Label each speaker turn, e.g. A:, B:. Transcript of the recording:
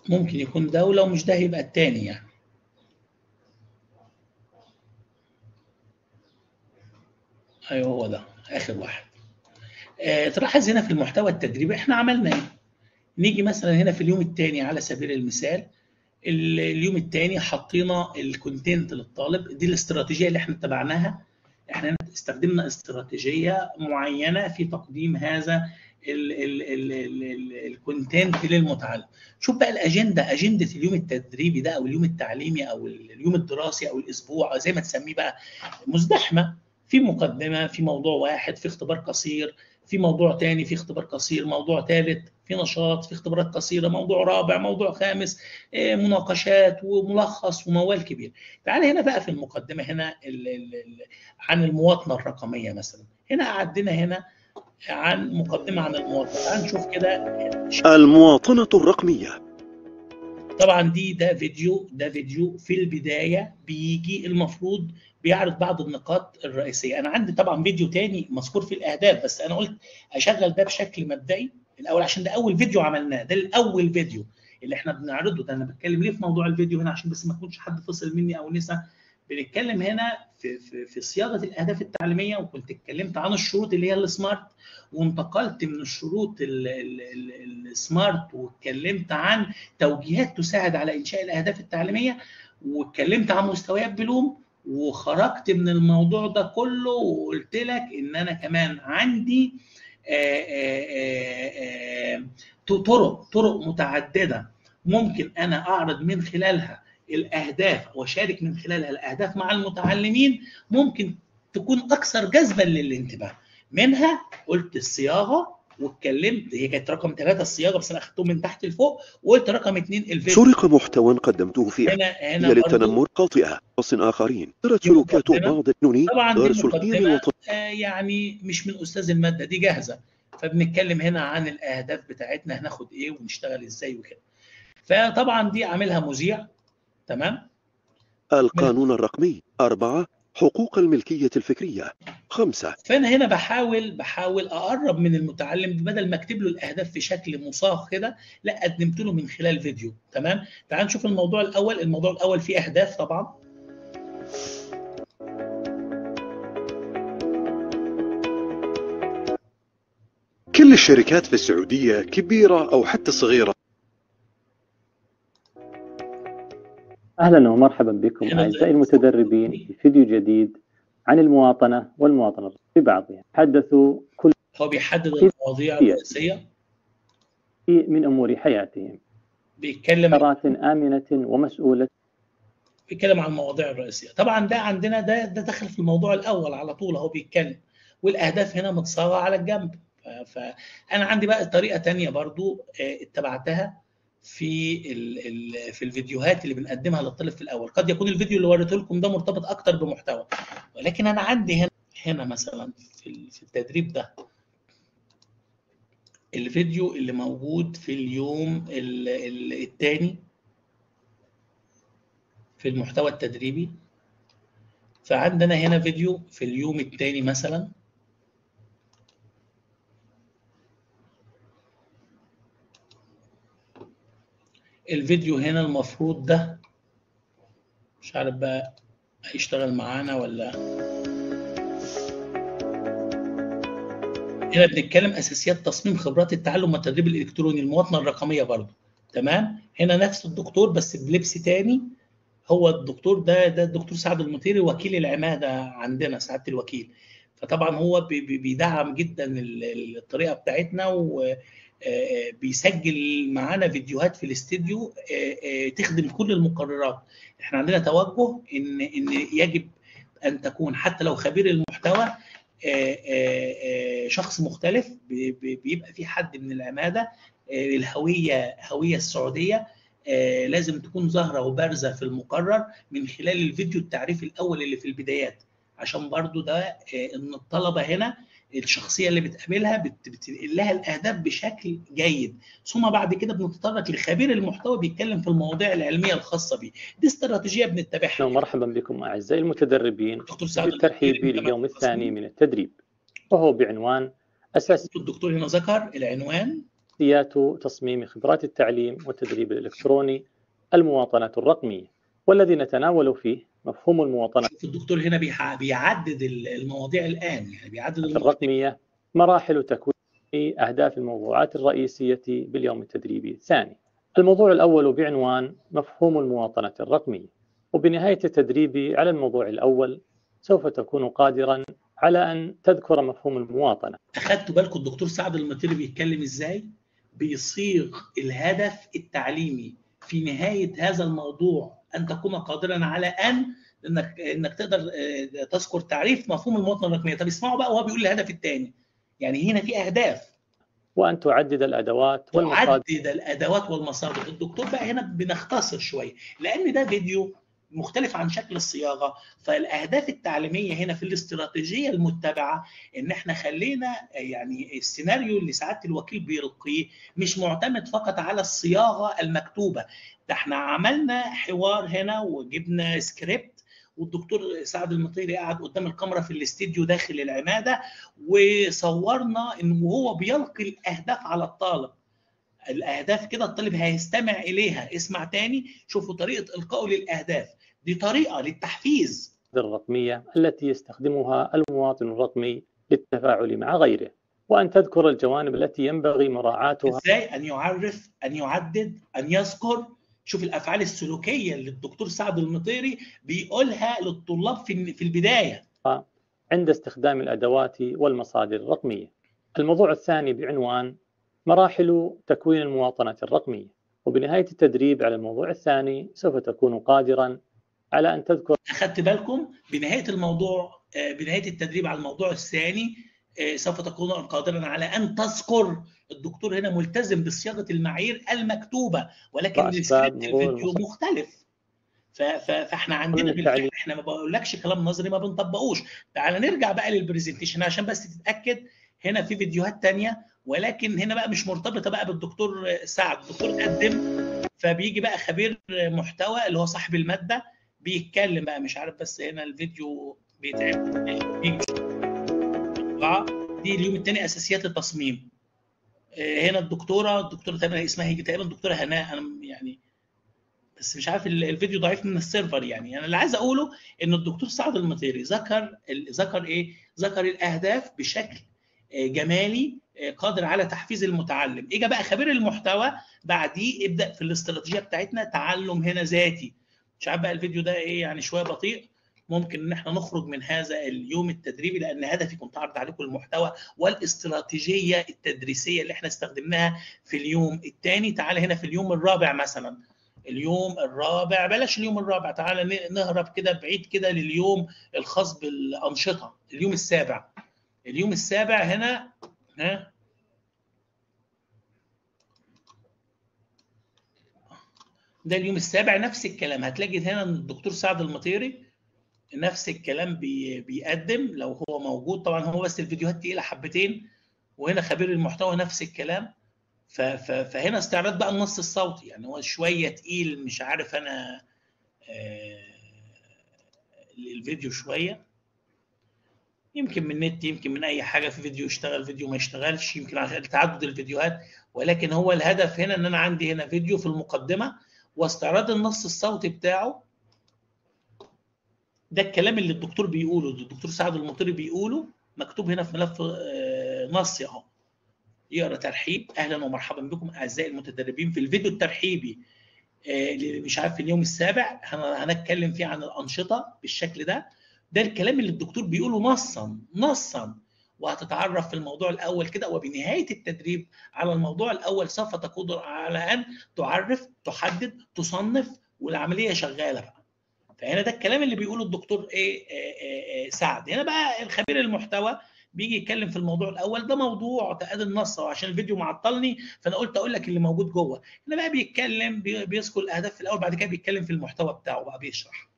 A: ممكن يكون ده ولو مش ده يبقى التاني يعني ايوه هو ده اخر واحد آه تلاحظ هنا في المحتوى التدريبي احنا عملنا ايه نيجي مثلا هنا في اليوم الثاني على سبيل المثال اليوم الثاني حطينا الكونتنت للطالب دي الاستراتيجيه اللي احنا اتبعناها احنا استخدمنا استراتيجيه معينه في تقديم هذا الكونتنت للمتعلم شوف بقى الاجنده اجنده اليوم التدريبي ده او اليوم التعليمي او اليوم الدراسي او الاسبوع او زي ما تسميه بقى مزدحمه في مقدمه في موضوع واحد في اختبار قصير في موضوع تاني في اختبار قصير موضوع ثالث في نشاط في اختبارات قصيره موضوع رابع موضوع خامس مناقشات وملخص وموال كبير تعال هنا بقى في المقدمه هنا ال ال ال عن المواطنه الرقميه مثلا هنا عدينا هنا عن مقدمه عن المواطنه تعال نشوف كده
B: المواطنه الرقميه
A: طبعا دي ده فيديو ده فيديو في البدايه بيجي المفروض بيعرض بعض النقاط الرئيسيه انا عندي طبعا فيديو تاني مذكور في الاهداف بس انا قلت اشغل ده بشكل مبدئي الاول عشان ده اول فيديو عملناه ده الاول فيديو اللي احنا بنعرضه ده انا بتكلم ليه في موضوع الفيديو هنا عشان بس ما يكونش حد فصل مني او نسى بنتكلم هنا في في في صياغه الاهداف التعليميه وكنت اتكلمت عن الشروط اللي هي السمارت وانتقلت من الشروط السمارت واتكلمت عن توجيهات تساعد على انشاء الاهداف التعليميه واتكلمت عن مستويات بلوم وخرجت من الموضوع ده كله وقلت لك ان انا كمان عندي آآ آآ طرق طرق متعدده ممكن انا اعرض من خلالها الاهداف واشارك من خلالها الاهداف مع المتعلمين ممكن تكون اكثر جذبا للانتباه منها قلت الصياغه واتكلمت هي كانت رقم ثلاثة الصياغه بس انا اخدته من تحت لفوق وقلت رقم اثنين
B: الفيديو سرق محتوى قدمته في
A: هنا هنا
B: هي للتنمر خاطئه قص اخرين صارت سلوكات بعض النوني
A: طبعا دي
B: غرس القيم
A: مقدمة
B: والط...
A: آه يعني مش من استاذ الماده دي جاهزه فبنتكلم هنا عن الاهداف بتاعتنا هناخد ايه ونشتغل ازاي وكده فطبعا دي عاملها مذيع تمام
B: القانون الرقمي أربعة حقوق الملكية الفكرية خمسة
A: فانا هنا بحاول بحاول اقرب من المتعلم بدل ما اكتب له الاهداف في شكل مصاغ كده لا قدمت له من خلال فيديو تمام تعال نشوف الموضوع الاول الموضوع الاول فيه اهداف طبعا
B: كل الشركات في السعودية كبيرة أو حتى صغيرة
C: اهلا ومرحبا بكم
A: أهلاً.
C: اعزائي المتدربين في فيديو جديد عن المواطنه والمواطنه ببعضها حدثوا كل
A: هو بيحدد المواضيع الرئيسيه
C: شيء من امور حياتهم
A: بيتكلم
C: قرارات امنه ومسؤوله
A: بيتكلم عن المواضيع الرئيسيه طبعا ده عندنا ده ده دخل في الموضوع الاول على طول اهو بيتكلم والاهداف هنا متصاغه على الجنب ف- فانا عندي بقى طريقه تانية برضو آه، اتبعتها في ال ال في الفيديوهات اللي بنقدمها للطالب في الاول قد يكون الفيديو اللي وريته لكم ده مرتبط اكتر بمحتوى ولكن انا عندي هنا هنا مثلا في ال- في التدريب ده الفيديو اللي موجود في اليوم الثاني في المحتوى التدريبي فعندنا هنا فيديو في اليوم الثاني مثلا الفيديو هنا المفروض ده مش عارف بقى هيشتغل معانا ولا هنا بنتكلم اساسيات تصميم خبرات التعلم والتدريب الالكتروني المواطنه الرقميه برضو تمام هنا نفس الدكتور بس بلبس تاني هو الدكتور ده ده الدكتور سعد المطيري وكيل العماده عندنا سعاده الوكيل فطبعا هو بي- بي- بيدعم جدا ال- الطريقه بتاعتنا وبيسجل معانا فيديوهات في الاستديو آه، آه، تخدم كل المقررات احنا عندنا توجه ان ان يجب ان تكون حتى لو خبير المحتوى آه، آه، آه، شخص مختلف بي- بي- بيبقى في حد من العماده آه، الهويه هويه السعوديه آه، لازم تكون ظاهره وبارزه في المقرر من خلال الفيديو التعريفي الاول اللي في البدايات عشان برضو ده آه، ان الطلبه هنا الشخصيه اللي بتقابلها بت- بتنقل لها الاهداف بشكل جيد ثم بعد كده بنتطرق لخبير المحتوى بيتكلم في المواضيع العلميه الخاصه بيه دي استراتيجيه بنتبعها
C: مرحبا بكم اعزائي المتدربين
A: دكتور سعد
C: بالترحيب
A: المطيري من
C: باليوم
A: جامعة
C: الثاني من التدريب وهو بعنوان اساس
A: الدكتور هنا ذكر العنوان
C: أساسيات تصميم خبرات التعليم والتدريب الإلكتروني المواطنة الرقمية والذي نتناول فيه مفهوم المواطنة
A: شوف الدكتور هنا بيح- بيعدد المواضيع الآن يعني بيعدد المواضيع
C: الرقمية مراحل تكوين أهداف الموضوعات الرئيسية باليوم التدريبي الثاني الموضوع الأول بعنوان مفهوم المواطنة الرقمية وبنهاية التدريب على الموضوع الأول سوف تكون قادرا على أن تذكر مفهوم المواطنة
A: أخدتوا بالكم الدكتور سعد المطيري بيتكلم إزاي؟ بيصيغ الهدف التعليمي في نهاية هذا الموضوع أن تكون قادرا على أن انك انك تقدر آه، تذكر تعريف مفهوم المواطنه الرقميه طب اسمعوا بقى وهو بيقول الهدف الثاني يعني هنا في اهداف
C: وأن تعدد الأدوات والمصادر
A: تعدد الادوات والمصادر الدكتور بقى هنا بنختصر شويه لان ده فيديو مختلف عن شكل الصياغه فالاهداف التعليميه هنا في الاستراتيجيه المتبعه ان احنا خلينا يعني السيناريو اللي سعاده الوكيل بيلقيه مش معتمد فقط على الصياغه المكتوبه ده احنا عملنا حوار هنا وجبنا سكريبت والدكتور سعد المطيري قاعد قدام الكاميرا في الاستديو داخل العماده وصورنا ان وهو بيلقي الاهداف على الطالب الاهداف كده الطالب هيستمع اليها اسمع تاني شوفوا طريقه القائه للاهداف دي طريقه للتحفيز
C: الرقمية التي يستخدمها المواطن الرقمي للتفاعل مع غيره وأن تذكر الجوانب التي ينبغي مراعاتها
A: ازاي ان يعرف ان يعدد ان يذكر شوف الافعال السلوكيه اللي الدكتور سعد المطيري بيقولها للطلاب في في البدايه
C: عند استخدام الأدوات والمصادر الرقمية الموضوع الثاني بعنوان مراحل تكوين المواطنة الرقمية وبنهاية التدريب على الموضوع الثاني سوف تكون قادرا على أن تذكر
A: اخدت بالكم بنهايه الموضوع آه، بنهايه التدريب على الموضوع الثاني آه، سوف تكون قادرا على ان تذكر الدكتور هنا ملتزم بصياغه المعايير المكتوبه ولكن
C: وأسباب
A: السكريبت
C: مرور
A: الفيديو
C: المصادر.
A: مختلف ف- ف- فاحنا عندنا
C: كل
A: بالفعل
C: التعليم.
A: احنا ما بقولكش كلام نظري ما بنطبقوش تعال نرجع بقى للبرزنتيشن عشان بس تتاكد هنا في فيديوهات تانية ولكن هنا بقى مش مرتبطه بقى بالدكتور سعد الدكتور قدم فبيجي بقى خبير محتوى اللي هو صاحب الماده بيتكلم بقى مش عارف بس هنا الفيديو بيتعب بيجي أربعة. دي اليوم الثاني اساسيات التصميم آه، هنا الدكتوره الدكتوره تقريبا اسمها هيجي تقريبا الدكتوره هناء انا يعني بس مش عارف ال- الفيديو ضعيف من السيرفر يعني انا اللي عايز اقوله ان الدكتور سعد المطيري ذكر ال- ذكر ايه؟ ذكر الاهداف بشكل آه، جمالي آه، قادر على تحفيز المتعلم اجى بقى خبير المحتوى بعديه ابدا في الاستراتيجيه بتاعتنا تعلم هنا ذاتي مش عارف بقى الفيديو ده ايه يعني شويه بطيء ممكن ان احنا نخرج من هذا اليوم التدريبي لان هدفي كنت اعرض عليكم المحتوى والاستراتيجيه التدريسيه اللي احنا استخدمناها في اليوم الثاني تعال هنا في اليوم الرابع مثلا اليوم الرابع بلاش اليوم الرابع تعالى ن- نهرب كده بعيد كده لليوم الخاص بالانشطه اليوم السابع اليوم السابع هنا ها ده اليوم السابع نفس الكلام هتلاقي هنا إن الدكتور سعد المطيري نفس الكلام بي بيقدم لو هو موجود طبعا هو بس الفيديوهات تقيله حبتين وهنا خبير المحتوى نفس الكلام ف- ف- فهنا استعراض بقى النص الصوتي يعني هو شويه تقيل مش عارف انا آه، الفيديو شويه يمكن من النت يمكن من اي حاجه في فيديو يشتغل فيديو ما يشتغلش يمكن عشان تعدد الفيديوهات ولكن هو الهدف هنا ان انا عندي هنا فيديو في المقدمه واستعراض النص الصوتي بتاعه ده الكلام اللي الدكتور بيقوله الدكتور سعد المطيري بيقوله مكتوب هنا في ملف آه، نصي اهو يقرا ترحيب اهلا ومرحبا بكم اعزائي المتدربين في الفيديو الترحيبي آه، اللي مش عارف في اليوم السابع هن- هنتكلم فيه عن الانشطه بالشكل ده ده الكلام اللي الدكتور بيقوله نصا نصا وهتتعرف في الموضوع الاول كده وبنهايه التدريب على الموضوع الاول سوف تقدر على ان تعرف تحدد تصنف والعمليه شغاله بقى فهنا ده الكلام اللي بيقوله الدكتور ايه آه، آه، آه، سعد هنا بقى الخبير المحتوى بيجي يتكلم في الموضوع الاول ده موضوع اعتقاد النص وعشان الفيديو معطلني فانا قلت اقول لك اللي موجود جوه هنا بقى بيتكلم بي- بيذكر الاهداف في الاول بعد كده بيتكلم في المحتوى بتاعه بقى بيشرح